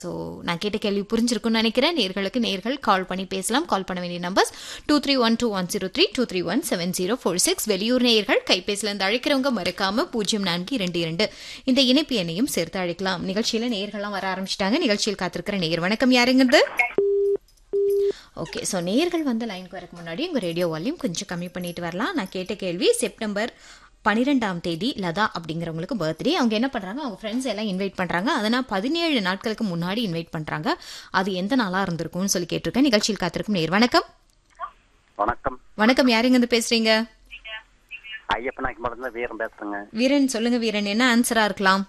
So நான் கேட்ட கேள்வி புரிஞ்சிருக்கும்னு நினைக்கிறேன் நேர்களுக்கு நேர்கள் கால் பண்ணி பேசலாம் கால் பண்ண வேண்டிய numbers two three one two one zero three two three one seven zero four six வெளியூர் நேயர்கள் கைபேசிலேருந்து அழைக்கிறவங்க மறக்காம பூஜ்ஜியம் நான்கு இரண்டு இரண்டு இந்த இணைப்பு எண்ணையும் சேர்த்து அழைக்கலாம் நிகழ்ச்சியில நேர்கள்லாம் வர ஆரம்பிச்சிட்டாங்க நிகழ்ச்சியில் காத்திருக்கிற நேயர் வணக்கம் யாருங்கிறது ஓகே ஸோ நேர்கள் வந்து லைனுக்கு வரக்கு முன்னாடி உங்கள் ரேடியோ வால்யூம் கொஞ்சம் கம்மி பண்ணிட்டு வரலாம் நான் கேட்ட கேள்வி செப்டம்பர் பன்னிரெண்டாம் தேதி லதா அப்படிங்கிறவங்களுக்கு பர்த்டே அவங்க என்ன பண்ணுறாங்க அவங்க ஃப்ரெண்ட்ஸ் எல்லாம் இன்வைட் பண்ணுறாங்க அதனால் பதினேழு நாட்களுக்கு முன்னாடி இன்வைட் பண்ணுறாங்க அது எந்த நாளாக இருந்திருக்கும்னு சொல்லி கேட்டிருக்கேன் நிகழ்ச்சியில் காத்திருக்கும் நேர் வணக்கம் வணக்கம் வணக்கம் யாருங்க இருந்து பேசுறீங்க ஐயப்பனாக்கு மட்டும்தான் வீரம் பேசுறேங்க வீரன் சொல்லுங்க வீரன் என்ன ஆன்சரா இருக்கலாம்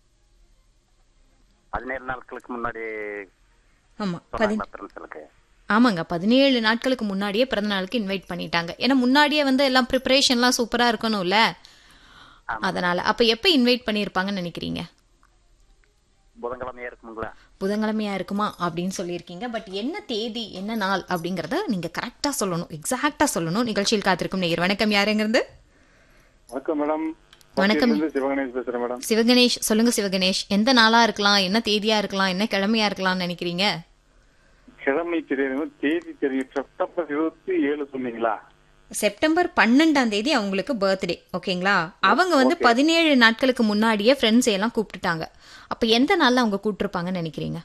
பதினேழு நாட்களுக்கு முன்னாடி ஆமா பதி சொன்னாங்க ஃப்ரெண்ட்ஸுக்கு ஆமாங்க பதினேழு நாட்களுக்கு முன்னாடியே பிறந்த நாளுக்கு இன்வைட் பண்ணிட்டாங்க ஏன்னா முன்னாடியே வந்து எல்லாம் ப்ரிப்பரேஷன்லாம் சூப்பரா இருக்கணும்ல அதனால அப்ப எப்ப இன்வைட் பண்ணியிருப்பாங்கன்னு நினைக்கிறீங்க புதன்கிழமையா இருக்குங்களா புதன்கிழமையா இருக்குமா அப்படின்னு சொல்லியிருக்கீங்க பட் என்ன தேதி என்ன நாள் அப்படிங்கறத நீங்க கரெக்டா சொல்லணும் எக்ஸாக்டா சொல்லணும் நிகழ்ச்சியில் காத்திருக்கும் நேயர் வணக்கம் யாருங்கிறது வணக்கம் மேடம் வணக்கம். கோட்டையிலிருந்து சிவகணேஷ் பேசுறேன் மேடம் சிவகணேஷ் சொல்லுங்க சிவகணேஷ் எந்த நாளா இருக்கலாம் என்ன தேதியா இருக்கலாம் என்ன கிழமையா இருக்கலாம்னு நினைக்கிறீங்க கிழமை தெரியும் தேதி தெரியும் செப்டம்பர் இருபத்தி ஏழு சொன்னீங்களா செப்டம்பர் பன்னெண்டாம் தேதி அவங்களுக்கு பர்த்டே ஓகேங்களா அவங்க வந்து பதினேழு நாட்களுக்கு முன்னாடியே ஃப்ரெண்ட்ஸ் எல்லாம் கூப்பிட்டுட்டாங்க அப்ப எந்த நாள்ல அவங்க கூப்பிட்டுருப்பாங்கன்னு நினைக்கிறீங்க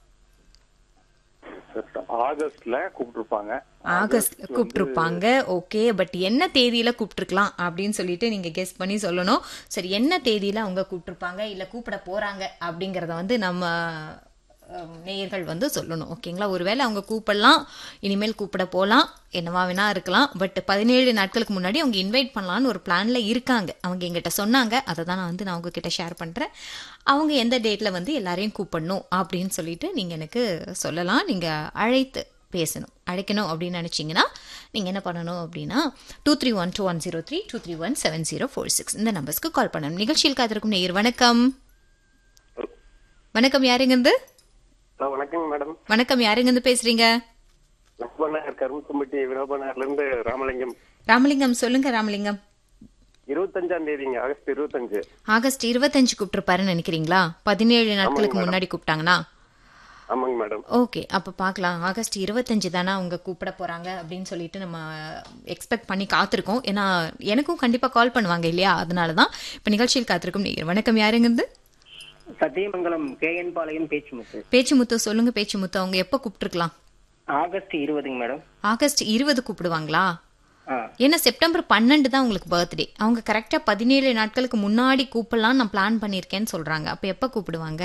செப்டம்- ஆகஸ்ட்ல கூப்பிட்டுருப்பாங்க ஆகஸ்ட் கூப்பிட்டுருப்பாங்க ஓகே பட் என்ன தேதியில கூப்பிட்டுருக்கலாம் அப்படின்னு சொல்லிட்டு நீங்க கெஸ் பண்ணி சொல்லணும் சரி என்ன தேதியில அவங்க கூப்பிட்டுருப்பாங்க இல்ல கூப்பிட போறாங்க அப்படிங்கறத வந்து நம்ம அஹ், நேயர்கள் வந்து சொல்லணும் ஓகேங்களா ஒருவேளை அவங்க கூப்பிடலாம் இனிமேல் கூப்பிட போகலாம் என்னவா வேணா இருக்கலாம் பட் பதினேழு நாட்களுக்கு முன்னாடி அவங்க இன்வைட் பண்ணலான்னு ஒரு பிளான்ல இருக்காங்க அவங்க எங்கிட்ட சொன்னாங்க அதை தான் நான் வந்து நான் உங்ககிட்ட ஷேர் பண்றேன் அவங்க எந்த டேட்ல வந்து எல்லாரையும் கூப்பிடணும் அப்படின்னு சொல்லிட்டு நீங்க எனக்கு சொல்லலாம் நீங்க அழைத்து பேசணும் அழைக்கணும் அப்படின்னு நினச்சிங்கன்னா நீங்கள் என்ன பண்ணணும் அப்படின்னா two three one two one zero three two three one seven zero four six இந்த நம்பர்ஸ்க்கு கால் பண்ணணும் நிகழ்ச்சியில் காத்திருக்கும் நேயர் வணக்கம் வணக்கம் யாருங்கிருந்து ஹலோ வணக்கங்க மேடம் வணக்கம் யாருங்கிருந்து பேசுறீங்க லக்ஷ்மணர் கரும்பும்பட்டி வினோபனார்ல இருந்து ராமலிங்கம் ராமலிங்கம் சொல்லுங்க ராமலிங்கம் இருபத்தஞ்சாம் தேதிங்க ஆகஸ்ட் இருபத்தஞ்சு ஆகஸ்ட் இருபத்தஞ்சு கூப்பிட்டுருப்பாருன்னு நினைக்கிறீங்களா பதினேழு நாட்களுக்கு முன்னாடி கூப்பிட்டாங்கன்னா ஆமாங்க மேடம் ஓகே அப்போ பார்க்கலாம் ஆகஸ்ட் இருபத்தஞ்சு தானே அவங்க கூப்பிட போகிறாங்க அப்படின்னு சொல்லிட்டு நம்ம எக்ஸ்பெக்ட் பண்ணி காத்திருக்கோம் ஏன்னா எனக்கும் கண்டிப்பாக கால் பண்ணுவாங்க இல்லையா அதனால தான் இப்போ நிகழ்ச்சியில் காத்திருக்கும் நேயர் வணக்கம் யாருங்கிருந்து சத்தியமங்கலம் கேஎன் பாளையம் பேச்சுமுத்து பேச்சுமுத்து சொல்லுங்க பேச்சுமுத்து அவங்க எப்போ கூப்பிட்டுருக்கலாம் ஆகஸ்ட் இருபதுங்க மேடம் ஆகஸ்ட் இருபது கூப்பிடுவாங்களா ஆ ஏன்னா செப்டம்பர் பன்னெண்டு தான் உங்களுக்கு பர்த்டே அவங்க கரெக்டாக பதினேழு நாட்களுக்கு முன்னாடி கூப்பிடலாம் நான் பிளான் பண்ணியிருக்கேன்னு சொல்கிறாங்க அப்போ எப்போ கூப்பிடுவாங்க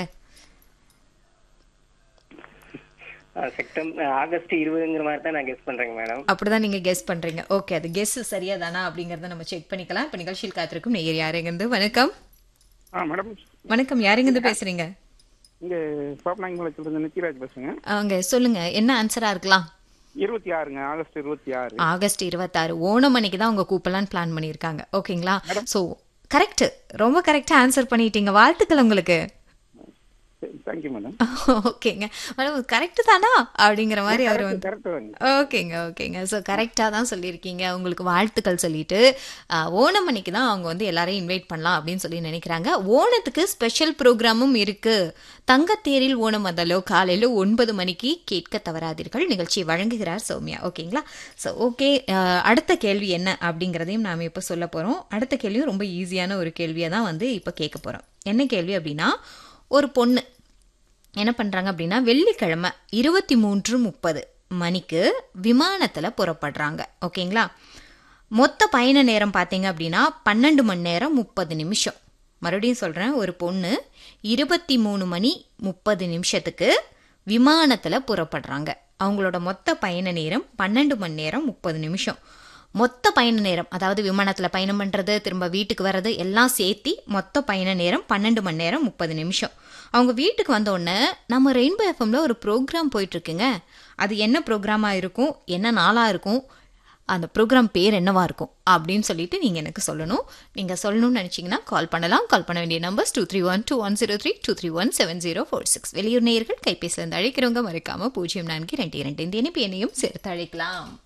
செப்டம்பர் ஆகஸ்ட் இருபதுங்கிற மாதிரி தான் நான் கெஸ் பண்றேங்க மேடம் அப்படிதான் நீங்க கெஸ் பண்றீங்க ஓகே அது கெஸ் சரியா தானா அப்படிங்கறத நம்ம செக் பண்ணிக்கலாம் இப்ப நிகழ்ச்சியில் காத்திருக்கும் நேயர் யாருங்கிருந்து வணக்கம் ஆ மேடம் வணக்கம் யாருங்கிருந்து பேசுறீங்க இங்க பாப்பநாயகமலத்துல இருந்து நித்யராஜ் பேசுங்க அவங்க சொல்லுங்க என்ன ஆன்சரா இருக்கலாம் இருபத்தி ஆறுங்க ஆகஸ்ட் இருபத்தி ஆறு ஆகஸ்ட் இருபத்தாறு ஓணம் அன்னைக்கு தான் அவங்க கூப்பிடலான்னு பிளான் பண்ணியிருக்காங்க ஓகேங்களா ஸோ கரெக்ட் ரொம்ப கரெக்டா ஆன்சர் பண்ணிட்டீங்க வாழ்த்துக்கள் உங்களுக்கு தேங்க்யூ மேடம் ஓகேங்க மேடம் கரெக்ட் தானா அப்படிங்கிற மாதிரி அவர் வந்து கரெக்ட் தாங்க ஓகேங்க ஓகேங்க ஸோ கரெக்டாக தான் சொல்லியிருக்கீங்க உங்களுக்கு வாழ்த்துக்கள் சொல்லிட்டு ஆஹ், ஓணம் அன்னைக்கு தான் அவங்க வந்து எல்லாரையும் இன்வைட் பண்ணலாம் அப்படின்னு சொல்லி நினைக்கிறாங்க ஓணத்துக்கு ஸ்பெஷல் ப்ரோக்ராமும் இருக்கு தங்கத்தேரில் ஓணம் வந்தாலோ காலையில் ஒன்பது மணிக்கு கேட்க தவறாதீர்கள் நிகழ்ச்சியை வழங்குகிறார் சௌமியா ஓகேங்களா ஸோ ஓகே அடுத்த கேள்வி என்ன அப்படிங்கிறதையும் நாம் இப்போ சொல்ல போகிறோம் அடுத்த கேள்வியும் ரொம்ப ஈஸியான ஒரு கேள்வியை தான் வந்து இப்போ கேட்க போகிறோம் என்ன கேள்வி அப்படின்னா ஒரு பொண்ணு என்ன பண்ணுறாங்க அப்படின்னா வெள்ளிக்கிழமை இருபத்தி மூன்று முப்பது மணிக்கு விமானத்தில் புறப்படுறாங்க ஓகேங்களா மொத்த பயண நேரம் பார்த்தீங்க அப்படின்னா பன்னெண்டு மணி நேரம் முப்பது நிமிஷம் மறுபடியும் சொல்கிறேன் ஒரு பொண்ணு இருபத்தி மூணு மணி முப்பது நிமிஷத்துக்கு விமானத்தில் புறப்படுறாங்க அவங்களோட மொத்த பயண நேரம் பன்னெண்டு மணி நேரம் முப்பது நிமிஷம் மொத்த பயண நேரம் அதாவது விமானத்தில் பயணம் பண்ணுறது திரும்ப வீட்டுக்கு வர்றது எல்லாம் சேர்த்தி மொத்த பயண நேரம் பன்னெண்டு மணி நேரம் முப்பது நிமிஷம் அவங்க வீட்டுக்கு வந்த உடனே நம்ம ரெயின்போ எஃப்எம்ல ஒரு ப்ரோக்ராம் போயிட்டுருக்குங்க அது என்ன ப்ரோக்ராமாக இருக்கும் என்ன நாளாக இருக்கும் அந்த ப்ரோக்ராம் பேர் என்னவா இருக்கும் அப்படின்னு சொல்லிட்டு நீங்கள் எனக்கு சொல்லணும் நீங்கள் சொல்லணும்னு நினச்சிங்கன்னா கால் பண்ணலாம் கால் பண்ண வேண்டிய numbers two three one two one zero three two three one seven zero four six வெளியூர் நேயர்கள் கைபேசிலேருந்து அழைக்கிறவங்க மறக்காம பூஜ்ஜியம் நான்கு ரெண்டு இரண்டு இந்த இணைப்பு எண்ணையும் சேர்த்து அழைக்கலாம்